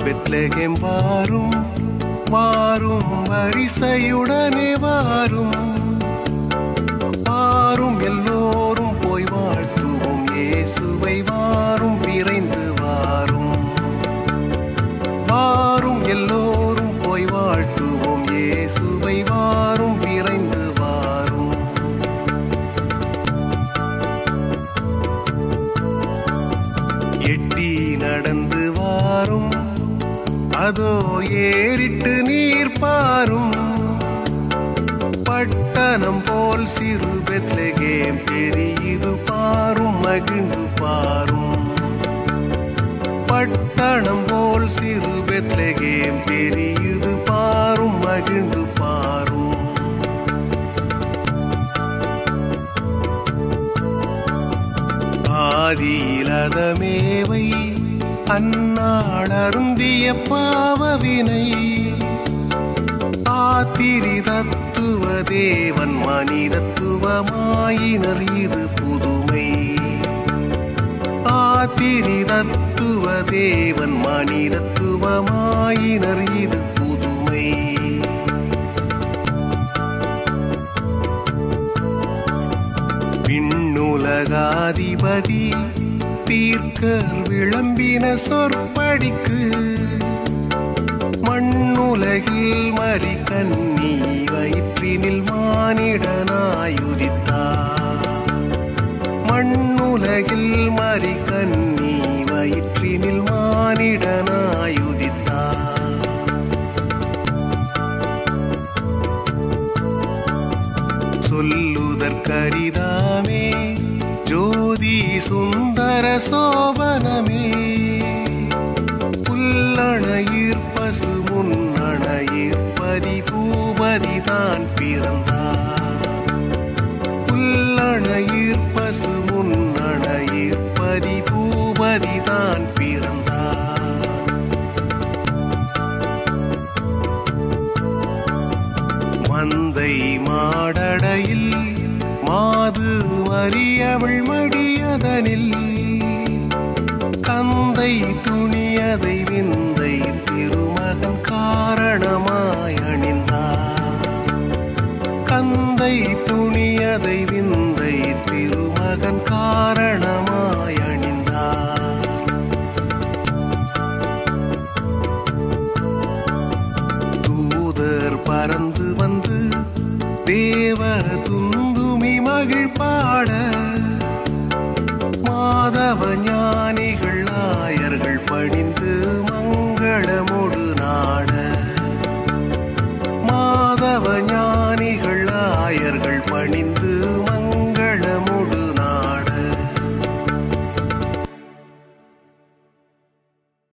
Bethlehem வாரும் வாரும் வரிசையுடனே வாரும் வாரும் எல்லோரும் போய் வாழ்த்துவோம் இயேசுவை வாரும் விரைந்து வாரும் வாரும் எல்லோரும் போய் வாழ்த்துவோம் இயேசுவை வாரும் விரைந்து வாரும் எட்டி நடந்து வாரும் அதோ ஏறிட்டு நீர் பாரும் பட்டணம் போல் சிறு பெத்லகேம் பெரியது பாரும் மகிழ்ந்து பாரும் பட்டணம் போல் சிறு பெத்லகேம் பெரியது பாரும் மகிழ்ந்து பாரும் ஆதியிலதமேவை அந்நாள் அருந்திய பாவவினை ஆத்திரி தத்துவ தேவன் மனிதத்துவமாயினர் இது புதுமை ஆத்திரி தத்துவ தேவன் மனிதத்துவமாயினர் இது புதுமை விண்ணுலகாதிபதி தீர்க்கர் விளம்பின சொற்படிக்கு மண்ணுலகில் மறி கண்ணி வயிற்றினில் மானிடனாயுதித்தார் மண்ணுலகில் மறி கண்ணி வயிற்றினில் மானிடனாயுதித்தார் சொல்லுதற்கரிதாமே ஜோதி சுந்தர சோபனமே புல்லணையிற் பசு முன்னணையிற் பதி பூபதி தான் பிறந்தார் புல்லணையிற் பசு முன்னணையிற் பதி பூபதி தான் பிறந்தார் மந்தை மாடடையில் மாது மறியவள் மடியதனில் கந்தை துணியதை விந்தை திருமகன் காரணமாய் அணிந்தார் கந்தை துணியதை விந்தை திருமகன் காரணமாய் அணிந்தார் தூதர் பறந்து வந்து தேவ துந்துமி மகிழ் பாட மாதவ ஞானிகள் ஆயர்கள் பணிந்து மங்களமொடு நாட மாதவ ஞானிகள் ஆயர்கள் பணிந்து